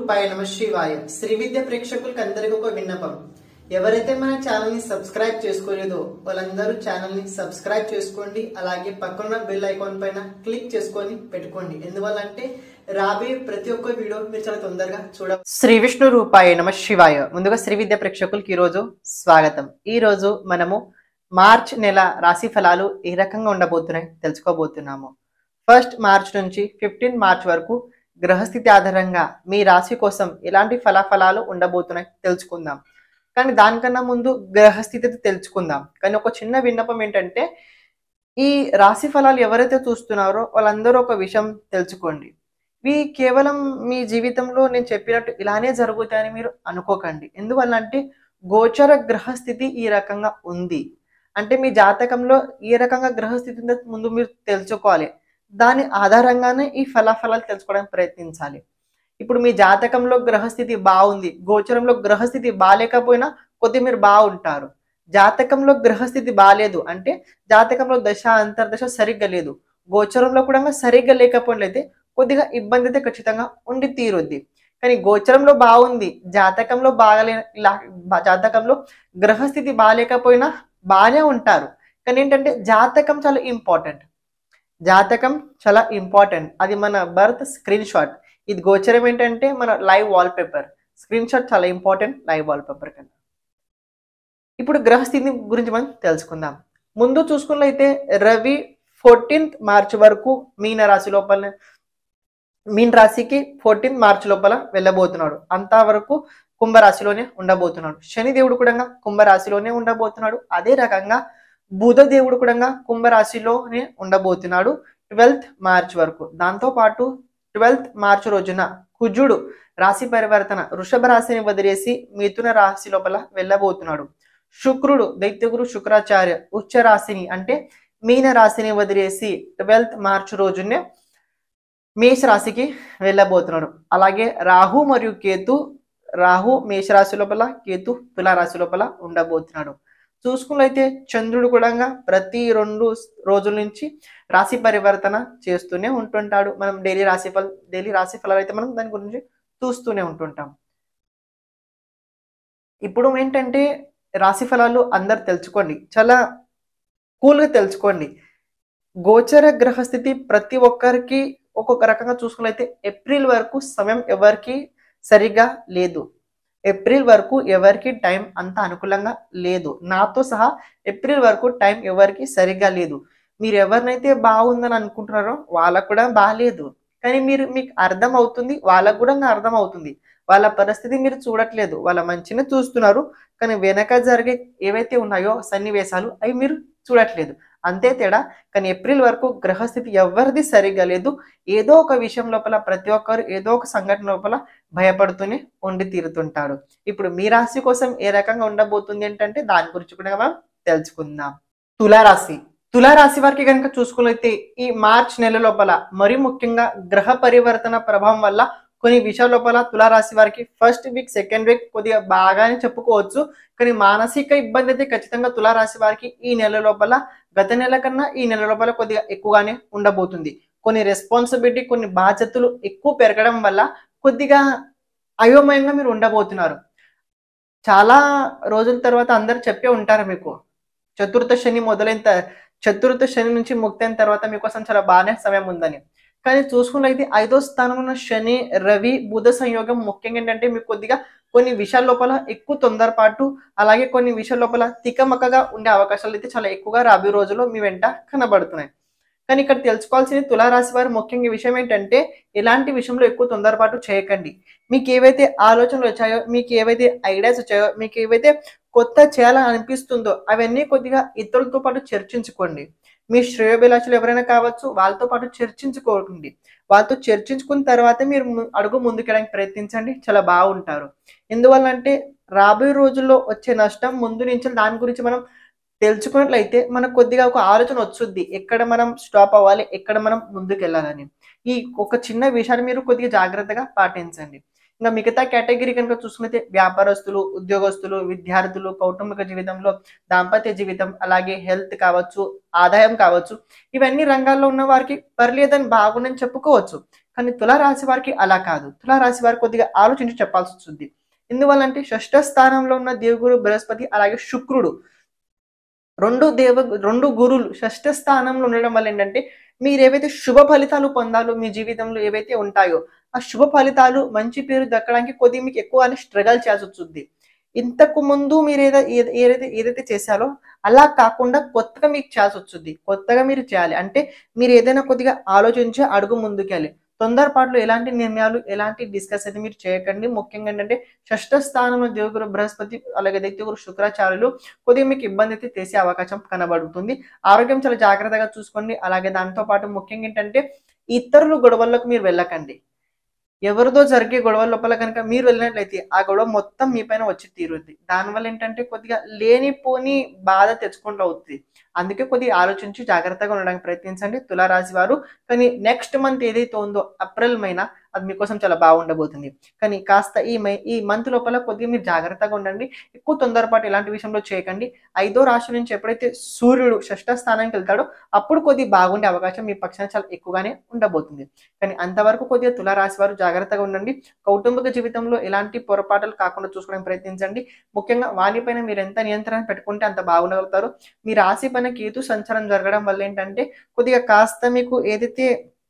రూపాయ నమ శివాయ శ్రీ విద్య ప్రేక్షకులకు అందరికీ ఒక విన్నపం ఎవరైతే మన ఛానల్ ని సబ్స్క్రైబ్ చేసుకోలేదో వాళ్ళందరూ ఛానల్ ని సబ్స్క్రైబ్ చేసుకోండి అలాగే పక్కన బెల్ ఐకాన్ పైన క్లిక్ చేసుకొని పెట్టుకోండి ఎందువల్ల అంటే రాబోయే ప్రతి ఒక్క వీడియో మీరు చాలా తొందరగా చూడ శ్రీ విష్ణు రూపాయ నమ శివాయ ముందుగా శ్రీ విద్య ప్రేక్షకులకి ఈ రోజు స్వాగతం ఈ రోజు మనము మార్చ్ నెల రాశి ఫలాలు ఏ రకంగా ఉండబోతున్నాయి తెలుసుకోబోతున్నాము ఫస్ట్ మార్చ్ నుంచి ఫిఫ్టీన్ మార్చ్ వరకు గ్రహస్థితి ఆధారంగా మీ రాశి కోసం ఎలాంటి ఫలాఫలాలు ఉండబోతున్నాయి తెలుసుకుందాం కానీ దానికన్నా ముందు గ్రహస్థితి తెలుసుకుందాం కానీ ఒక చిన్న విన్నపం ఏంటంటే ఈ రాశి ఫలాలు ఎవరైతే చూస్తున్నారో వాళ్ళందరూ ఒక విషయం తెలుసుకోండి ఇవి కేవలం మీ జీవితంలో నేను చెప్పినట్టు ఇలానే జరుగుతాయని మీరు అనుకోకండి ఎందువల్ల అంటే గోచర గ్రహస్థితి ఈ రకంగా ఉంది అంటే మీ జాతకంలో ఏ రకంగా గ్రహస్థితి ఉందో ముందు మీరు తెలుసుకోవాలి దాని ఆధారంగానే ఈ ఫలాఫలాలు తెలుసుకోవడానికి ప్రయత్నించాలి ఇప్పుడు మీ జాతకంలో గ్రహస్థితి బాగుంది గోచరంలో గ్రహస్థితి బాగాలేకపోయినా కొద్ది మీరు బాగుంటారు జాతకంలో గ్రహస్థితి బాగాలేదు అంటే జాతకంలో దశ అంతర్దశ సరిగ్గా లేదు గోచరంలో కూడా సరిగ్గా లేకపోయినట్లయితే కొద్దిగా ఇబ్బంది అయితే ఖచ్చితంగా ఉండి తీరుద్ది కానీ గోచరంలో బాగుంది జాతకంలో బాగాలే లా- బా- జాతకంలో గ్రహస్థితి బాగాలేకపోయినా బాగానే ఉంటారు కానీ ఏంటంటే జాతకం చాలా ఇంపార్టెంట్ జాతకం చాలా ఇంపార్టెంట్ అది మన బర్త్ స్క్రీన్ షాట్ ఇది గోచరం ఏంటంటే మన live wallpaper screenshot చాలా ఇంపార్టెంట్ లైవ్ వాల్ పేపర్ కన్నా ఇప్పుడు గ్రహస్థితి గురించి మనం తెలుసుకుందాం ముందు చూసుకున్నట్లయితే రవి ఫోర్టీన్త్ మార్చ్ వరకు మీన రాశి లోపల మీన రాశికి ఫోర్టీన్త్ మార్చ్ లోపల వెళ్ళబోతున్నాడు అంతవరకు కుంభరాశిలోనే ఉండబోతున్నాడు శని దేవుడు కూడా కుంభరాశిలోనే ఉండబోతున్నాడు అదే రకంగా బుధ దేవుడు కూడా కుంభరాశిలోనే ఉండబోతున్నాడు ట్వెల్త్ మార్చ్ వరకు దాంతో పాటు ట్వెల్త్ మార్చ్ రోజున కుజుడు రాశి పరివర్తన వృషభ రాశిని వదిలేసి మిథున రాశి లోపల వెళ్ళబోతున్నాడు శుక్రుడు దైత్యగురు శుక్రాచార్య ఉచ్చ రాశిని అంటే మీన రాశిని వదిలేసి ట్వెల్త్ మార్చ్ రోజునే మేష రాశికి వెళ్ళబోతున్నాడు అలాగే రాహు మరియు కేతు రాహు మేషరాశి లోపల కేతు తులారాశి లోపల ఉండబోతున్నాడు చూసుకున్నట్లయితే చంద్రుడు కూడా ప్రతి రెండు రోజుల నుంచి రాశి పరివర్తన చేస్తూనే ఉంటుంటాడు మనం డైలీ రాశి ఫల డైలీ రాశి ఫలాలు అయితే మనం దాని గురించి చూస్తూనే ఉంటుంటాం ఇప్పుడు ఏంటంటే రాశి ఫలాలు అందరు తెలుసుకోండి చాలా కూల్గా తెలుసుకోండి గోచర గ్రహస్థితి ప్రతి ఒక్కరికి ఒక్కొక్క రకంగా చూసుకున్నట్లయితే ఏప్రిల్ వరకు సమయం ఎవరికి సరిగా లేదు ఏప్రిల్ వరకు ఎవరికి టైం అంత అనుకూలంగా లేదు నాతో సహా ఏప్రిల్ వరకు టైం ఎవరికి సరిగ్గా లేదు మీరు ఎవరినైతే బాగుందని అనుకుంటున్నారో వాళ్ళకు కూడా బాగాలేదు కానీ మీరు మీకు అర్థం అవుతుంది వాళ్ళకు కూడా అర్థం అవుతుంది వాళ్ళ పరిస్థితి మీరు చూడట్లేదు వాళ్ళ మంచిని చూస్తున్నారు కానీ వెనక జరిగే ఏవైతే ఉన్నాయో సన్నివేశాలు అవి మీరు చూడట్లేదు అంతే తేడా కానీ ఏప్రిల్ వరకు గ్రహస్థితి ఎవరిది సరిగా లేదు ఏదో ఒక విషయం లోపల ప్రతి ఒక్కరు ఏదో ఒక సంఘటన లోపల భయపడుతూనే ఉండి తీరుతుంటాడు ఇప్పుడు మీ రాశి కోసం ఏ రకంగా ఉండబోతుంది ఏంటంటే దాని గురించి కూడా మనం తెలుసుకుందాం తులారాశి తులారాశి వారికి కనుక చూసుకున్నైతే ఈ మార్చ్ నెల లోపల మరి ముఖ్యంగా గ్రహ పరివర్తన ప్రభావం వల్ల కొన్ని విషయాల లోపల తులారాశి వారికి ఫస్ట్ వీక్ సెకండ్ వీక్ కొద్దిగా బాగానే చెప్పుకోవచ్చు కానీ మానసిక ఇబ్బంది అయితే ఖచ్చితంగా తులారాశి వారికి ఈ నెల లోపల గత నెల కన్నా ఈ నెల లోపల కొద్దిగా ఎక్కువగానే ఉండబోతుంది కొన్ని రెస్పాన్సిబిలిటీ కొన్ని బాధ్యతలు ఎక్కువ పెరగడం వల్ల కొద్దిగా అయోమయంగా మీరు ఉండబోతున్నారు చాలా రోజుల తర్వాత అందరు చెప్పే ఉంటారు మీకు చతుర్థ శని మొదలైన త- చతుర్థ శని నుంచి ముక్తైన తర్వాత మీకోసం చాలా బాగానే సమయం ఉందని కానీ చూసుకున్నట్లయితే ఐదో స్థానంలో ఉన్న శని రవి బుధ సంయోగం ముఖ్యంగా ఏంటంటే మీకు కొద్దిగా కొన్ని విషయాల లోపల ఎక్కువ తొందరపాటు అలాగే కొన్ని విషయాల లోపల తికమకగా ఉండే అవకాశాలు అయితే చాలా ఎక్కువగా రాబోయే రోజుల్లో మీ వెంట కనబడుతున్నాయి కానీ ఇక్కడ తెలుసుకోవాల్సింది తులారాశి వారి ముఖ్యంగా విషయం ఏంటంటే ఎలాంటి విషయంలో ఎక్కువ తొందరపాటు చేయకండి మీకు ఏవైతే ఆలోచనలు వచ్చాయో మీకు ఏవైతే ఐడియాస్ వచ్చాయో మీకు ఏవైతే కొత్త చేయాలని అనిపిస్తుందో అవన్నీ కొద్దిగా ఇతరులతో పాటు చర్చించుకోండి మీ శ్రేయోభిలాషులు ఎవరైనా కావచ్చు వాళ్ళతో పాటు చర్చించుకోకండి వాళ్ళతో చర్చించుకున్న తర్వాత మీరు ము- అడుగు ముందుకెళ్ళడానికి ప్రయత్నించండి చాలా బాగుంటారు ఎందువల్ల అంటే రాబోయే రోజుల్లో వచ్చే నష్టం ముందు నుంచి దాని గురించి మనం తెలుసుకున్నట్లయితే మనకు కొద్దిగా ఒక ఆలోచన వచ్చుద్ది ఎక్కడ మనం స్టాప్ అవ్వాలి ఎక్కడ మనం ముందుకు వెళ్ళాలని ఈ ఒక చిన్న విషయాన్ని మీరు కొద్దిగా జాగ్రత్తగా పాటించండి ఇంకా మిగతా కేటగిరీ కనుక చూసుకుంటే వ్యాపారస్తులు ఉద్యోగస్తులు విద్యార్థులు కౌటుంబిక జీవితంలో దాంపత్య జీవితం అలాగే హెల్త్ కావచ్చు ఆదాయం కావచ్చు ఇవన్నీ రంగాల్లో ఉన్న వారికి పర్లేదని బాగుందని చెప్పుకోవచ్చు కానీ తులారాశి వారికి అలా కాదు తులారాశి వారికి కొద్దిగా ఆలోచించి చెప్పాల్సి వస్తుంది ఎందువల్లంటే షష్ఠ స్థానంలో ఉన్న దేవుగురు బృహస్పతి అలాగే శుక్రుడు రెండు దేవ రెండు గురువులు షష్ఠ స్థానంలో ఉండడం వల్ల ఏంటంటే మీరు ఏవైతే శుభ ఫలితాలు పొందాలో మీ జీవితంలో ఏవైతే ఉంటాయో ఆ శుభ ఫలితాలు మంచి పేరు దక్కడానికి కొద్దిగా మీకు ఎక్కువ స్ట్రగల్ చేయాల్సి వస్తుంది ఇంతకు ముందు మీరు ఏదో ఏద- ఏదైతే ఏదైతే చేశారో అలా కాకుండా కొత్తగా మీకు చేయాల్సి వస్తుంది కొత్తగా మీరు చేయాలి అంటే మీరు ఏదైనా కొద్దిగా ఆలోచించి అడుగు ముందుకెళ్ళి తొందరపాటులో ఎలాంటి నిర్ణయాలు ఎలాంటి డిస్కస్ అయితే మీరు చేయకండి ముఖ్యంగా ఏంటంటే షష్ఠ స్థానంలో దేవగురు బృహస్పతి అలాగే దైత్యగురు శుక్రాచార్యులు కొద్దిగా మీకు ఇబ్బంది అయితే చేసే అవకాశం కనబడుతుంది ఆరోగ్యం చాలా జాగ్రత్తగా చూసుకోండి అలాగే దాంతో పాటు ముఖ్యంగా ఏంటంటే ఇతరుల గొడవల్లోకి మీరు వెళ్ళకండి ఎవరిదో జరిగే గొడవ లోపల కనుక మీరు వెళ్ళినట్లయితే ఆ గొడవ మొత్తం మీ పైన వచ్చి తీరుద్ది దానివల్ల ఏంటంటే కొద్దిగా లేనిపోని బాధ తెచ్చుకుంటూ అవుతుంది అందుకే కొద్దిగా ఆలోచించి జాగ్రత్తగా ఉండడానికి ప్రయత్నించండి తులారాశి వారు కానీ నెక్స్ట్ మంత్ ఏదైతే ఉందో ఏప్రిల్ మైనా అది మీకోసం చాలా బాగుండబోతుంది కానీ కాస్త ఈ మై ఈ మంత్ లోపల కొద్దిగా మీరు జాగ్రత్తగా ఉండండి ఎక్కువ తొందరపాటు ఎలాంటి విషయంలో చేయకండి ఐదో రాశి నుంచి ఎప్పుడైతే సూర్యుడు షష్ఠ స్థానానికి వెళ్తాడో అప్పుడు కొద్దిగా బాగుండే అవకాశం మీ పక్షాన చాలా ఎక్కువగానే ఉండబోతుంది కానీ అంతవరకు కొద్దిగా తులారాశి వారు జాగ్రత్తగా ఉండండి కౌటుంబిక జీవితంలో ఎలాంటి పొరపాట్లు కాకుండా చూసుకోవడానికి ప్రయత్నించండి ముఖ్యంగా వానిపైన మీరు ఎంత నియంత్రణ పెట్టుకుంటే అంత బాగుండగలుగుతారు మీ రాశి పైన కేతు సంచారం జరగడం వల్ల ఏంటంటే కొద్దిగా కాస్త మీకు ఏదైతే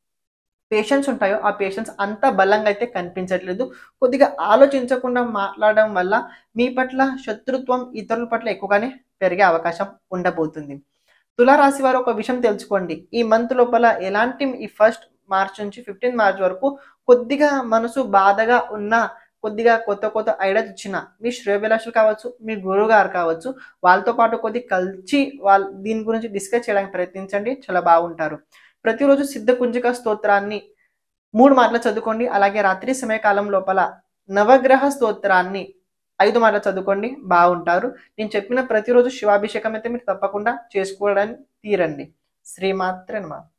పేషెన్స్ ఉంటాయో ఆ పేషెన్స్ అంత బలంగా అయితే కనిపించట్లేదు కొద్దిగా ఆలోచించకుండా మాట్లాడడం వల్ల మీ పట్ల శత్రుత్వం ఇతరుల పట్ల ఎక్కువగానే పెరిగే అవకాశం ఉండబోతుంది తులారాశి వారు ఒక విషయం తెలుసుకోండి ఈ మంత్ లోపల ఎలాంటి ఈ ఫస్ట్ మార్చ్ నుంచి ఫిఫ్టీన్ మార్చ్ వరకు కొద్దిగా మనసు బాధగా ఉన్న కొద్దిగా కొత్త కొత్త ఐడియాస్ ఇచ్చిన మీ శ్రేయభిలాషులు కావచ్చు మీ గురువు గారు కావచ్చు వాళ్ళతో పాటు కొద్ది కలిసి వాళ్ళ దీని గురించి డిస్కస్ చేయడానికి ప్రయత్నించండి చాలా బాగుంటారు ప్రతిరోజు సిద్ధ కుంజిక స్తోత్రాన్ని మూడు మాటలు చదువుకోండి అలాగే రాత్రి సమయకాలం లోపల నవగ్రహ స్తోత్రాన్ని ఐదు మాటలు చదువుకోండి బాగుంటారు నేను చెప్పిన ప్రతిరోజు శివాభిషేకం అయితే మీరు తప్పకుండా చేసుకోవడానికి తీరండి శ్రీమాత్రే నమః